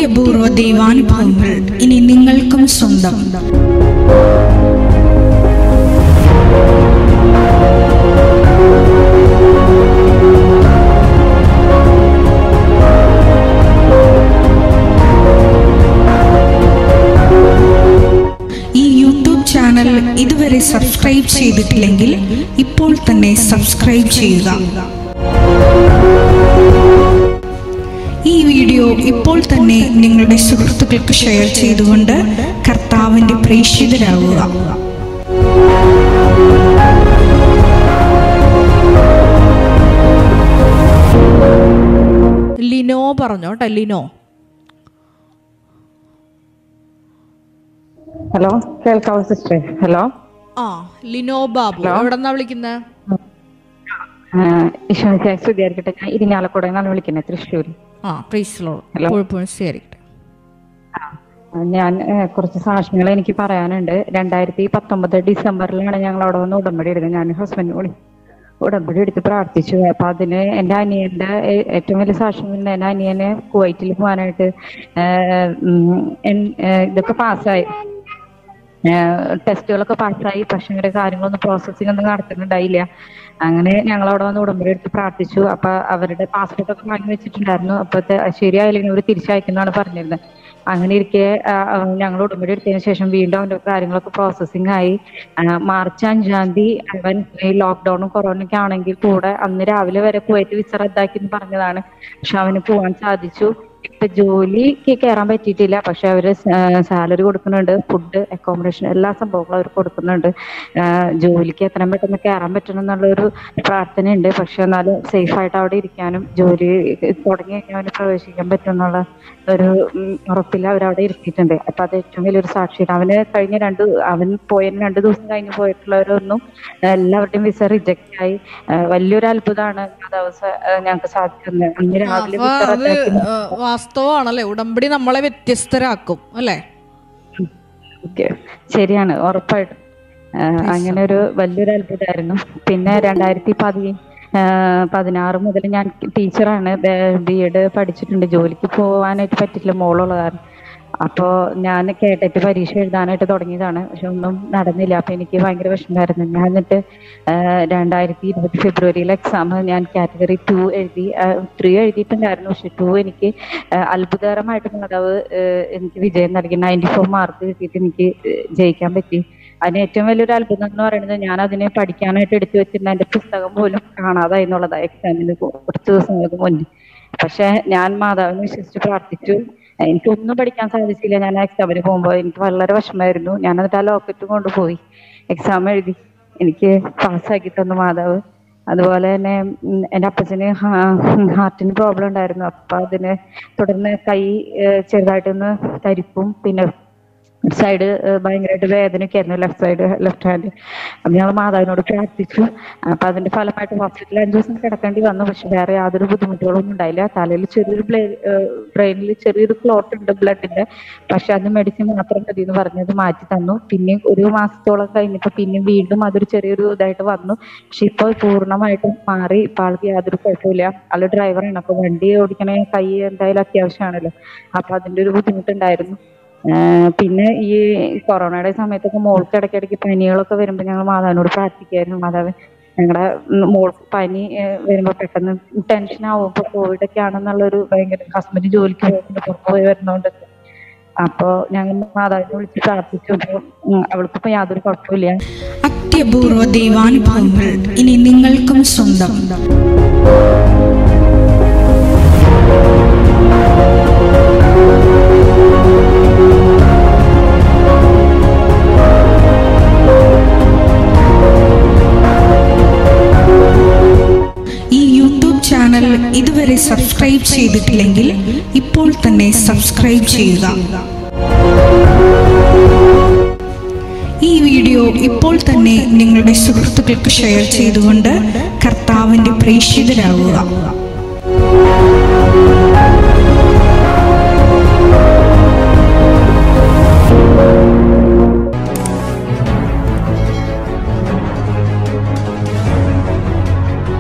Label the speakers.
Speaker 1: അത്യപൂർവ ദൈവാനുഭവങ്ങൾ ഇനി നിങ്ങൾക്കും സ്വന്തം ഈ യൂട്യൂബ് ചാനൽ ഇതുവരെ സബ്സ്ക്രൈബ് ചെയ്തിട്ടില്ലെങ്കിൽ ഇപ്പോൾ തന്നെ സബ്സ്ക്രൈബ് ചെയ്യുക ഈ വീഡിയോ ഇപ്പോൾ തന്നെ നിങ്ങളുടെ സുഹൃത്തുക്കൾക്ക് ഷെയർ ചെയ്തുകൊണ്ട് കർത്താവിന്റെ പ്രേക്ഷിതരാകുക
Speaker 2: ലിനോ പറഞ്ഞോ കേട്ടോ ലിനോ
Speaker 3: ഹലോ കേൾക്കാവോ സിസ്റ്റർ ഹലോ
Speaker 2: ആ ലിനോ ബാബു എവിടെന്നാ വിളിക്കുന്നത്
Speaker 3: ഈശോയ്ക്ക് സ്തുതിയായിരിക്കട്ടെ ഞാൻ ഇരിഞ്ഞാലക്കുട എന്നാണ് വിളിക്കുന്നത് തൃശ്ശൂർ
Speaker 2: ആ പ്രീസിലോ
Speaker 3: Hello.
Speaker 2: കുഴപ്പമില്ല ശരിക്കട്ടെ
Speaker 3: ഞാൻ ഏഹ്, കുറച്ച് സാക്ഷ്യങ്ങൾ എനിക്ക് പറയാനുണ്ട് രണ്ടായിരത്തി പത്തൊമ്പത് ഡിസംബറിലാണ് ഞങ്ങൾ അവിടെ വന്ന് ഉടമ്പടി എടുത്തത് ഞാൻ ഹസ്ബൻഡ് കൂടി ഉടമ്പടി എടുത്ത് പ്രാർത്ഥിച്ചു അപ്പൊ അതിന് എന്റെ അനിയന്റെ ഏ- ഏറ്റവും വലിയ സാക്ഷ്യം എന്ന് എന്റെ അനിയന് കുവൈറ്റിൽ പോകാനായിട്ട് ഏഹ്, ഉം, എൻ- ഏഹ്, ഇതൊക്കെ പാസ്സായി ടെസ്റ്റുകളൊക്കെ പാസ്സായി പക്ഷെ ഇവരുടെ കാര്യങ്ങളൊന്നും പ്രോസസ്സിംഗ് ഒന്നും നടത്തുന്നുണ്ടായില്ല അങ്ങനെ ഞങ്ങൾ അവിടെ വന്ന് ഉടമ്പടി എടുത്ത് പ്രാർത്ഥിച്ചു അപ്പൊ അവരുടെ പാസ്പോർട്ട് ഒക്കെ വാങ്ങി വെച്ചിട്ടുണ്ടായിരുന്നു അപ്പത്തെ ശരിയായില്ലെങ്കിൽ അവർ തിരിച്ചയക്കുന്നതാണ് പറഞ്ഞിരുന്നത് അങ്ങനെ ഇരിക്കെ ഞങ്ങൾ ഉടമ്പടി എടുത്തതിന് ശേഷം വീണ്ടും അവന്റെ കാര്യങ്ങളൊക്കെ പ്രോസസ്സിംഗ് ആയി ആ, മാർച്ച് അഞ്ചാം തീയതി അവൻ ഈ ലോക്ക്ഡൌണും കൊറോണയൊക്കെ ആണെങ്കിൽ കൂടെ അന്ന് രാവിലെ വരെ പോയിട്ട് വിസ റദ്ദാക്കി എന്ന് പറഞ്ഞതാണ് പക്ഷെ അവന് പോകാൻ സാധിച്ചു ഇപ്പൊ ജോലിക്ക് കയറാൻ പറ്റിയിട്ടില്ല പക്ഷെ അവര് സാലറി കൊടുക്കുന്നുണ്ട് ഫുഡ് അക്കോമഡേഷൻ എല്ലാ സംഭവങ്ങളും അവർ കൊടുക്കുന്നുണ്ട് ആ, ജോലിക്ക് എത്രയും പെട്ടെന്ന് കയറാൻ പറ്റണം എന്നുള്ള ഒരു പ്രാർത്ഥനയുണ്ട് പക്ഷെ എന്നാലും സേഫ് ആയിട്ട് അവിടെ ഇരിക്കാനും ജോലി തുടങ്ങി കഴിഞ്ഞാൽ അവന് പ്രവേശിക്കാൻ പറ്റും എന്നുള്ള ഒരു ഉം, ഉറപ്പിൽ അവരവിടെ ഇരുത്തിയിട്ടുണ്ട് അപ്പൊ അത് ഏറ്റവും വലിയൊരു സാക്ഷിയാണ് അവന് കഴിഞ്ഞ രണ്ട് അവൻ പോയതിന് രണ്ട് ദിവസം കഴിഞ്ഞ് പോയിട്ടുള്ളവരൊന്നും എല്ലാവരുടെയും വിസ റിജക്റ്റ് ആയി ആ, വലിയൊരു അത്ഭുതമാണ് ആ ദിവസം ആ, ഞങ്ങൾക്ക് സാധിക്കുന്നത് അന്ന് രാവിലെ
Speaker 2: അപ്പൊ
Speaker 3: വിസ
Speaker 2: അത്
Speaker 3: റദ്ദാക്കി
Speaker 2: ഏ, വാസ്തവമാണല്ലേ ഉടമ്പടി നമ്മളെ വ്യത്യസ്തരാക്കും അല്ലേ
Speaker 3: ഓക്കെ ശരിയാണ് ഉറപ്പായിട്ടും ആ, അങ്ങനെ ഒരു വലിയൊരു അത്ഭുതമായിരുന്നു പിന്നെ രണ്ടായിരത്തി പതി ആ, പതിനാറ് മുതൽ ഞാൻ ടീച്ചറാണ് ബി എഡ് പഠിച്ചിട്ടുണ്ട് ജോലിക്ക് പോകാനായിട്ട് പറ്റില്ല മോളുള്ള കാരണം അപ്പോൾ ഞാൻ കേട്ടിട്ട് പരീക്ഷ എഴുതാനായിട്ട് തുടങ്ങിയതാണ് പക്ഷെ ഒന്നും നടന്നില്ല അപ്പൊ എനിക്ക് ഭയങ്കര വിഷമമായിരുന്നു ഞാൻ എന്നിട്ട് ആ, രണ്ടായിരത്തി ഇരുപത് ഫെബ്രുവരിയിലെ എക്സാം ഞാൻ കാറ്റഗറി ടു എഴുതി ത്രീ എഴുതിയിട്ടുണ്ടായിരുന്നു പക്ഷെ ടു എനിക്ക് ആ, അത്ഭുതകരമായിട്ട് മാതാവ് ആ, എനിക്ക് വിജയം നൽകി നയൻറ്റി ഫോർ മാർക്ക് കിട്ടിയിട്ട് എനിക്ക് ആ, ജയിക്കാൻ പറ്റി അതിന് ഏറ്റവും വലിയൊരു അത്ഭുതം എന്ന് പറയുന്നത് ഞാൻ അതിനെ പഠിക്കാനായിട്ട് എടുത്തു വെച്ചിരുന്ന എന്റെ പുസ്തകം പോലും കാണാതായി എന്നുള്ളതാണ് എക്സാമിന് കുറച്ച് ദിവസങ്ങൾക്ക് മുന്നേ പക്ഷെ ഞാൻ മാതാവിനെ വിശ്വസിച്ച് പ്രാർത്ഥിച്ചു എനിക്കൊന്നും പഠിക്കാൻ സാധിച്ചില്ല ഞാൻ എക്സാമിന് പോകുമ്പോൾ എനിക്ക് വളരെ വിഷമമായിരുന്നു ഞാൻ എന്നിട്ട് ആ ലോക്കറ്റ് കൊണ്ടുപോയി എക്സാം എഴുതി എനിക്ക് പാസ്സാക്കി തന്നു മാതാവ് അതുപോലെ തന്നെ ഉം, എൻ്റെ അപ്പച്ചന് ഹാർട്ടിന് പ്രോബ്ലം ഉണ്ടായിരുന്നു അപ്പൊ അതിന് തുടർന്ന് കൈ ഏഹ്, ചെറുതായിട്ടൊന്ന് തരിപ്പും പിന്നെ സൈഡ് ഭയങ്കരമായിട്ട് വേദനയൊക്കെ ആയിരുന്നു ലെഫ്റ്റ് സൈഡ് ലെഫ്റ്റ് ഹാൻഡ് അപ്പൊ ഞങ്ങൾ മാതാവിനോട് പ്രാർത്ഥിച്ചു അപ്പൊ അതിന്റെ ഫലമായിട്ട് ഹോസ്പിറ്റലിൽ അഞ്ചു ദിവസം കിടക്കേണ്ടി വന്നു പക്ഷെ വേറെ യാതൊരു ബുദ്ധിമുട്ടുകളൊന്നും ഉണ്ടായില്ല തലയിൽ ചെറിയൊരു ബ്രെയിനിൽ ചെറിയൊരു ക്ലോട്ട് ഉണ്ട് ബ്ലഡിന്റെ പക്ഷെ അത് മെഡിസിൻ മാത്രം മതി എന്ന് പറഞ്ഞത് മാറ്റി തന്നു പിന്നെ ഒരു മാസത്തോളം കഴിഞ്ഞപ്പോ പിന്നെ വീണ്ടും അതൊരു ചെറിയൊരു ഇതായിട്ട് വന്നു പക്ഷെ ഇപ്പോൾ പൂർണ്ണമായിട്ടും മാറി ഇപ്പൊ ആൾക്ക് യാതൊരു കുഴപ്പമില്ല ആള് ഡ്രൈവറാണ് അപ്പൊ വണ്ടി ഓടിക്കണ കൈ എന്തായാലും അത്യാവശ്യമാണല്ലോ അപ്പൊ അതിന്റെ ഒരു ബുദ്ധിമുട്ടുണ്ടായിരുന്നു ആഹ് പിന്നെ ഈ കൊറോണയുടെ സമയത്തൊക്കെ മോൾക്ക് ഇടയ്ക്കിടയ്ക്ക് പനികളൊക്കെ വരുമ്പോൾ ഞങ്ങൾ മാതാവിനോട് പ്രാർത്ഥിക്കായിരുന്നു മാതാവ് ഞങ്ങളുടെ മോൾക്ക് പനി ഏഹ് വരുമ്പോ പെട്ടെന്ന് ടെൻഷൻ ആവും ഇപ്പൊ കോവിഡ് ഒക്കെ ആണെന്നുള്ളൊരു ഭയങ്കര ഹസ്ബൻഡ് ജോലിക്ക് പോകുന്നുണ്ട് പുറത്ത് പോയി വരുന്നോണ്ട് അപ്പൊ ഞങ്ങൾ മാതാവിനെ വിളിച്ച് പ്രാർത്ഥിച്ചു അപ്പൊ ഉം അവൾക്കിപ്പോ യാതൊരു കുഴപ്പമില്ല
Speaker 1: അത്യപൂർവ ദൈവാനുഭവങ്ങൾ ഇനി നിങ്ങൾക്കും സ്വന്തം ഈ യൂട്യൂബ് ചാനൽ ഇതുവരെ സബ്സ്ക്രൈബ് ചെയ്തിട്ടില്ലെങ്കിൽ ഇപ്പോൾ തന്നെ സബ്സ്ക്രൈബ് ചെയ്യുക ഈ വീഡിയോ ഇപ്പോൾ തന്നെ നിങ്ങളുടെ സുഹൃത്തുക്കൾക്ക് ഷെയർ ചെയ്തുകൊണ്ട് കർത്താവിന്റെ പ്രേക്ഷിതരാകുക